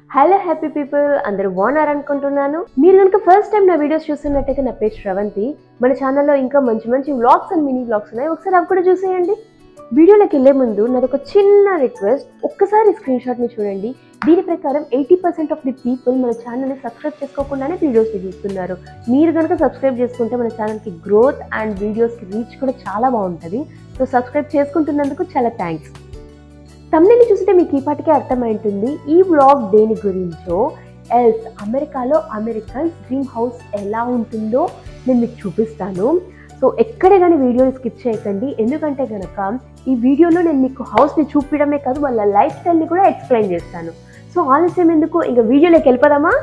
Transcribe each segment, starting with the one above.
hello happy people అందరూ బాగున్నారు అనుకుంటున్నాను మీరు కనుక ఫస్ట్ టైం నా వీడియోస్ చూస్తున్నట్టయితే నా పేరు శ్రవంతి మన ఛానల్లో ఇంకా మంచి మంచి వ్లాగ్స్ అండ్ మినీ వ్లాగ్స్ ఉన్నాయి ఒకసారి అవి కూడా చూసేయండి వీడియోలోకి వెళ్ళే ముందు నాది ఒక చిన్న రిక్వెస్ట్ ఒక్కసారి స్క్రీన్ షాట్ని చూడండి దీని ప్రకారం eighty percent of the people మన ఛానల్ని సబ్స్క్రైబ్ చేసుకోకుండానే వీడియోస్ని చూస్తున్నారు మీరు కనుక సబ్స్క్రైబ్ చేసుకుంటే మన ఛానల్కి గ్రోత్ అండ్ వీడియోస్కి రీచ్ కూడా చాలా బాగుంటుంది సో సబ్స్క్రైబ్ చేసుకుంటున్నందుకు చాలా థ్యాంక్స్ తమ్ముని చూస్తే మీకు ఈ పాటికే అర్థమైంటుంది ఈ వ్లాగ్ దేని గురించో ఎల్స్ అమెరికాలో అమెరికన్స్ డ్రీమ్ హౌస్ ఎలా ఉంటుందో నేను మీకు చూపిస్తాను సో ఎక్కడ కానీ వీడియోని స్కిప్ చేయకండి ఎందుకంటే కనుక ఈ వీడియోలో నేను మీకు హౌస్ని చూపించడమే కాదు వాళ్ళ లైఫ్ స్టైల్ని కూడా ఎక్స్ప్లెయిన్ చేస్తాను సో ఆలస్యం ఎందుకు ఇంకా వీడియోలోకి వెళ్ళిపోదామా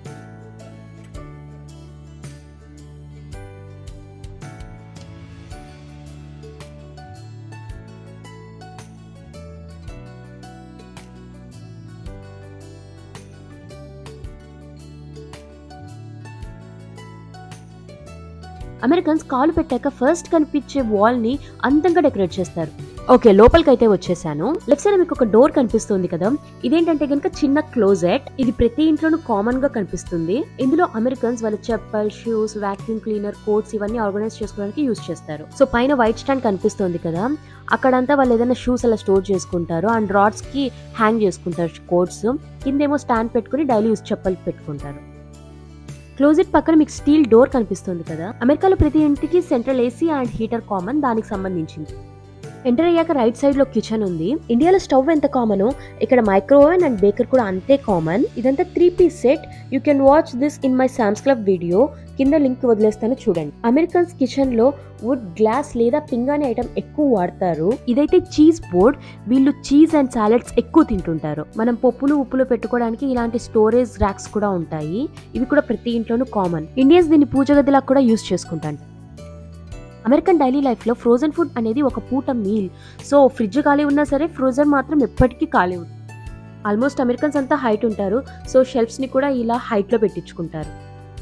అమెరికన్స్ కాలు పెట్టాక ఫస్ట్ కనిపించే వాల్ ని అందంగా డెకరేట్ చేస్తారు ఓకే లోపలికైతే వచ్చేసాను లెఫ్ట్ సైడ్ మీకు ఒక డోర్ కనిపిస్తుంది కదా ఇదేంటంటే కనుక చిన్న క్లోజెట్ ఇది ప్రతి ఇంట్లోనూ కామన్ గా కనిపిస్తుంది ఇందులో అమెరికన్స్ వాళ్ళ చెప్పల్ షూస్ వాక్యూమ్ క్లీనర్ కోట్స్ ఇవన్నీ ఆర్గనైజ్ చేసుకోవడానికి యూస్ చేస్తారు సో పైన వైట్ స్టాండ్ కనిపిస్తుంది కదా అక్కడంతా వాళ్ళు ఏదైనా షూస్ అలా స్టోర్ చేసుకుంటారు అండ్ రాడ్స్ కి హ్యాంగ్ చేసుకుంటారు కోట్స్ కిందేమో స్టాండ్ పెట్టుకుని డైలీ యూస్ చెప్పలు పెట్టుకుంటారు క్లోజెట్ పక్కన మీకు స్టీల్ డోర్ కనిపిస్తుంది కదా అమెరికాలో ప్రతి ఇంటికి central AC and heater common దానికి సంబంధించింది ఎంటర్ అయ్యాక రైట్ సైడ్ లో కిచెన్ ఉంది ఇండియాలో స్టవ్ ఎంత కామన్ ఇక్కడ మైక్రోవేవ్ అండ్ బేకర్ కూడా అంతే కామన్ ఇదంతా three piece set you can watch this in my Sam's Club video కింద లింక్ వదిలేస్తాను చూడండి అమెరికన్స్ కిచెన్ లో వుడ్ గ్లాస్ లేదా పింగ్ అనే ఐటమ్ ఎక్కువ వాడతారు ఇదైతే చీజ్ బోర్డ్ వీళ్ళు చీజ్ అండ్ సాలెడ్స్ ఎక్కువ తింటుంటారు మనం పప్పులు ఉప్పులు పెట్టుకోవడానికి ఇలాంటి స్టోరేజ్ ర్యాక్స్ కూడా ఉంటాయి ఇవి కూడా ప్రతి ఇంట్లోనూ కామన్ ఇండియన్స్ దీన్ని పూజ గదిలా కూడా యూస్ చేసుకుంటారు అమెరికన్ డైలీ లైఫ్లో ఫ్రోజన్ ఫుడ్ అనేది ఒక పూట మీల్ సో ఫ్రిడ్జ్ ఖాళీ ఉన్నా సరే ఫ్రోజన్ మాత్రం ఎప్పటికీ ఖాళీ ఉంది ఆల్మోస్ట్ అమెరికన్స్ అంతా హైట్ ఉంటారు సో షెల్ఫ్స్ని కూడా ఇలా హైట్లో పెట్టించుకుంటారు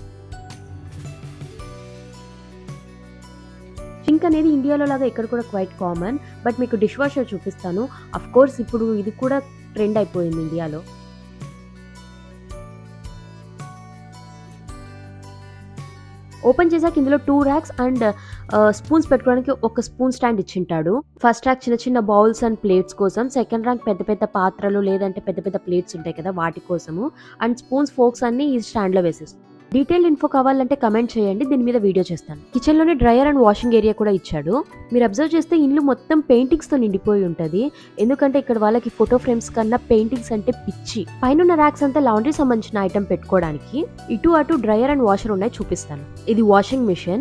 సింక్ అనేది ఇండియాలో లాగా ఇక్కడ కూడా క్వైట్ కామన్ బట్ మీకు డిష్ వాషర్ చూపిస్తాను అఫ్ కోర్స్ ఇప్పుడు ఇది కూడా ట్రెండ్ అయిపోయింది ఇండియాలో ఓపెన్ చేశాక ఇందులో టూ ర్యాక్స్ అండ్ స్పూన్స్ పెట్టుకోవడానికి ఒక స్పూన్ స్టాండ్ ఇచ్చింటాడు ఫస్ట్ ర్యాక్ చిన్న చిన్న బౌల్స్ అండ్ ప్లేట్స్ కోసం సెకండ్ ర్యాంక్ పెద్ద పెద్ద పాత్రలు లేదంటే పెద్ద పెద్ద ప్లేట్స్ ఉంటాయి కదా వాటి కోసము అండ్ స్పూన్స్ ఫోక్స్ అన్ని ఈ స్టాండ్లో వేసేస్తాం డీటెయిల్ ఇన్ఫో కావాలంటే కమెంట్ చేయండి దీని మీద వీడియో చేస్తాను కిచెన్ లోనే డ్రయర్ అండ్ వాషింగ్ ఏరియా కూడా ఇచ్చాడు మీరు అబ్జర్వ్ చేస్తే ఇల్లు మొత్తం పెయింటింగ్స్ తో నిండిపోయి ఉంటది ఎందుకంటే ఇక్కడ వాళ్ళకి ఫోటో ఫ్రేమ్స్ కన్నా పెయింటింగ్స్ అంటే పిచ్చి పైన ర్యాక్స్ అంతా లాండ్రీ సంబంధించిన ఐటమ్ పెట్టుకోవడానికి ఇటు అటు డ్రయర్ అండ్ వాషర్ ఉన్నాయి చూపిస్తాను ఇది వాషింగ్ మిషన్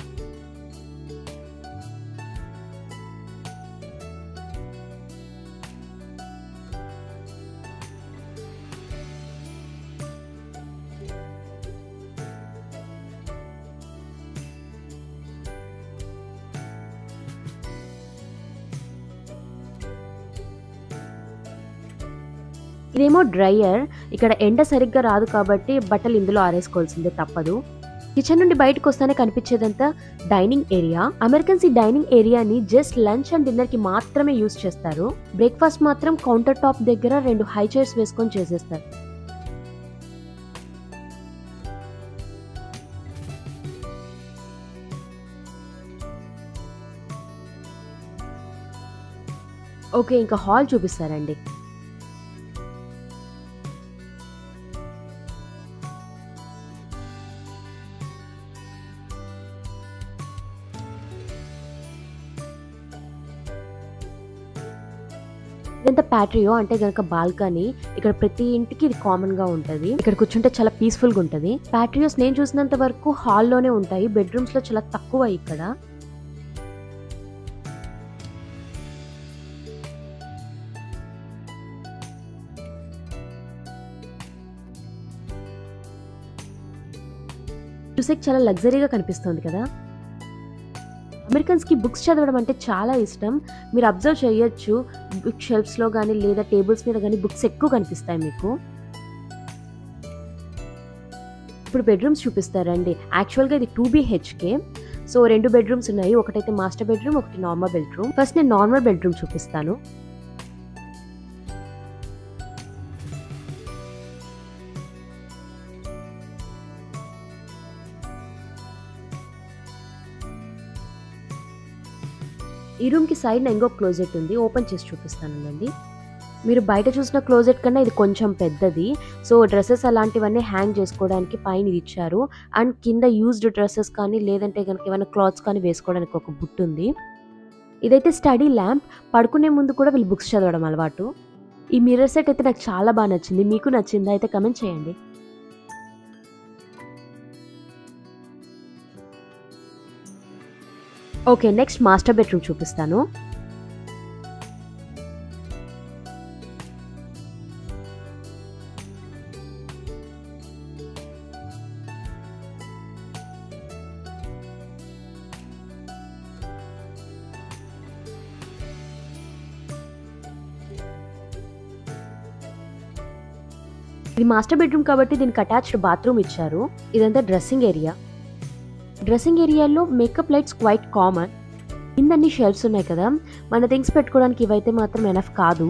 ఇదేమో డ్రయర్ ఇక్కడ ఎండ సరిగ్గా రాదు కాబట్టి బట్టలు ఇందులో ఆరేసుకోవాల్సిందే తప్పదు కిచెన్ నుండి బయటకు వస్తానే కనిపించేదంతా డైనింగ్ ఏరియా అమెరికన్స్ ఈ డైనింగ్ ఏరియాని జస్ట్ లంచ్ అండ్ డిన్నర్ కి మాత్రమే యూస్ చేస్తారు బ్రేక్ఫాస్ట్ మాత్రం కౌంటర్ టాప్ దగ్గర రెండు హై చైర్స్ వేసుకొని చేసేస్తారు ఓకే ఇంకా హాల్ చూపిస్తారండి ఇదంతా ప్యాట్రియో అంటే గనక బాల్కనీ ఇక్కడ ప్రతి ఇంటికి ఇది కామన్ గా ఉంటది ఇక్కడ కూర్చుంటే చాలా పీస్ఫుల్ గా ఉంటది ప్యాట్రియోస్ నేను చూసినంత వరకు హాల్లోనే ఉంటాయి బెడ్రూమ్స్ లో చాలా తక్కువ ఇక్కడ చూసేకి చాలా లగ్జరీగా కనిపిస్తుంది కదా అమెరికన్స్కి బుక్స్ చదవడం అంటే చాలా ఇష్టం మీరు అబ్జర్వ్ చేయొచ్చు బుక్ షెల్ఫ్స్లో కానీ లేదా టేబుల్స్ మీద కానీ బుక్స్ ఎక్కువ కనిపిస్తాయి మీకు ఇప్పుడు బెడ్రూమ్స్ చూపిస్తారండి యాక్చువల్గా ఇది టూ బీహెచ్కే సో రెండు బెడ్రూమ్స్ ఉన్నాయి ఒకటైతే మాస్టర్ బెడ్రూమ్ ఒకటి నార్మల్ బెడ్రూమ్ ఫస్ట్ నేను నార్మల్ బెడ్రూమ్ చూపిస్తాను ఈ రూమ్కి సైడ్ ఇంకో క్లోజెట్ ఉంది ఓపెన్ చేసి చూపిస్తానండి మీరు బయట చూసిన క్లోజెట్ కన్నా ఇది కొంచెం పెద్దది సో డ్రెస్సెస్ అలాంటివన్నీ హ్యాంగ్ చేసుకోవడానికి పైన ఇది ఇచ్చారు అండ్ కింద యూజ్డ్ డ్రెస్సెస్ కానీ లేదంటే కనుక ఏమైనా క్లాత్స్ కానీ వేసుకోవడానికి ఒక బుట్ట ఉంది ఇదైతే స్టడీ ల్యాంప్ పడుకునే ముందు కూడా వీళ్ళు బుక్స్ చదవడం అలవాటు ఈ మిర్రర్ సెట్ అయితే నాకు చాలా బాగా నచ్చింది మీకు నచ్చిందా అయితే కమెంట్ చేయండి ఓకే నెక్స్ట్ మాస్టర్ బెడ్రూమ్ చూపిస్తాను ఇది మాస్టర్ బెడ్రూమ్ కాబట్టి దీనికి అటాచ్డ్ బాత్రూమ్ ఇచ్చారు ఇదంతా డ్రెస్సింగ్ ఏరియా డ్రెస్సింగ్ ఏరియాలో మేకప్ లైట్స్ క్వైట్ కామన్ కిందన్ని షెల్ఫ్స్ ఉన్నాయి కదా మన థింగ్స్ పెట్టుకోవడానికి ఇవైతే మాత్రం ఎనఫ్ కాదు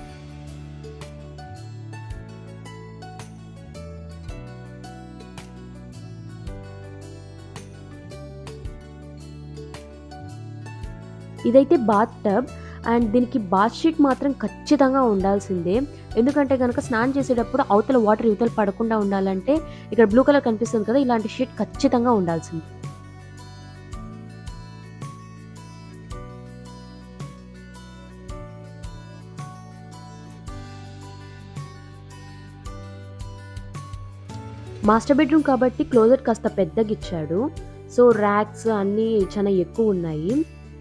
ఇదైతే బాత్ టబ్ అండ్ దీనికి బాత్ షీట్ మాత్రం ఖచ్చితంగా ఉండాల్సిందే ఎందుకంటే కనుక స్నానం చేసేటప్పుడు అవతల వాటర్ యువతల పడకుండా ఉండాలంటే ఇక్కడ బ్లూ కలర్ కనిపిస్తుంది కదా ఇలాంటి షీట్ ఖచ్చితంగా ఉండాల్సింది మాస్టర్ బెడ్రూమ్ కాబట్టి క్లోజెట్ కాస్త పెద్దగా ఇచ్చాడు సో ర్యాక్స్ అన్నీ చాలా ఎక్కువ ఉన్నాయి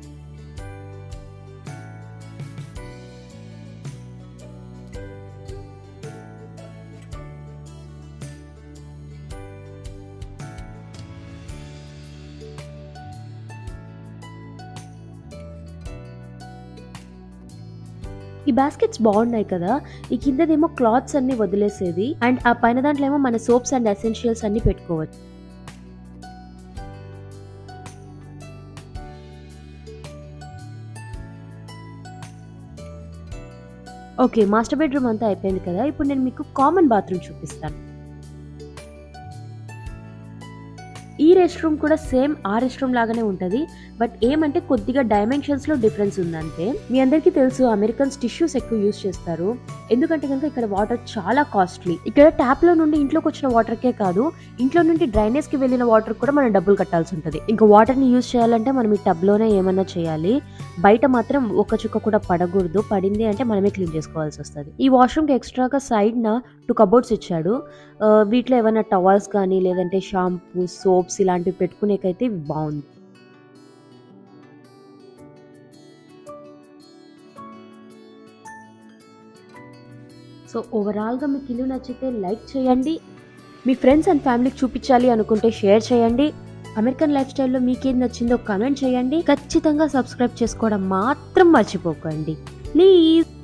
ఈ బాస్కెట్స్ బాగున్నాయి కదా ఈ కిందదేమో క్లాత్స్ అన్ని వదిలేసేది అండ్ ఆ పైన దాంట్లో ఏమో మన సోప్స్ అండ్ ఎసెన్షియల్స్ అన్ని పెట్టుకోవచ్చు ఓకే మాస్టర్ బెడ్రూమ్ అంతా అయిపోయింది కదా ఇప్పుడు నేను మీకు కామన్ బాత్రూమ్ చూపిస్తాను ఈ రెస్ట్ రూమ్ కూడా సేమ్ ఆ రెస్ట్ రూమ్ లాగానే ఉంటుంది బట్ ఏమంటే కొద్దిగా డైమెన్షన్స్ లో డిఫరెన్స్ ఉందంటే మీ అందరికీ తెలుసు అమెరికన్స్ టిష్యూస్ ఎక్కువ యూస్ చేస్తారు ఎందుకంటే కనుక ఇక్కడ వాటర్ చాలా కాస్ట్లీ ఇక్కడ ట్యాప్ లో నుండి ఇంట్లోకి వచ్చిన వాటర్ కే కాదు ఇంట్లో నుండి డ్రైనేజ్ కి వెళ్ళిన వాటర్ కూడా మనం డబ్బులు కట్టాల్సి ఉంటుంది ఇంకా వాటర్ ని యూస్ చేయాలంటే మనం ఈ టబ్ లోనే ఏమన్నా చేయాలి బయట మాత్రం ఒక చుక్క కూడా పడకూడదు పడింది అంటే మనమే క్లీన్ చేసుకోవాల్సి వస్తుంది ఈ వాష్రూమ్ కి ఎక్స్ట్రాగా సైడ్ న టూ కబోర్డ్స్ ఇచ్చాడు ఆ, వీటిలో ఏమైనా టవల్స్ కానీ లేదంటే షాంపూ సోప్స్ ఇలాంటివి పెట్టుకునేకైతే ఇవి బాగుంది సో ఓవరాల్గా మీకు ఇల్లు నచ్చితే లైక్ చేయండి మీ ఫ్రెండ్స్ అండ్ ఫ్యామిలీకి చూపించాలి అనుకుంటే షేర్ చేయండి అమెరికన్ లైఫ్ స్టైల్లో మీకేం నచ్చిందో కమెంట్ చేయండి ఖచ్చితంగా సబ్స్క్రైబ్ చేసుకోవడం మాత్రం మర్చిపోకండి ప్లీజ్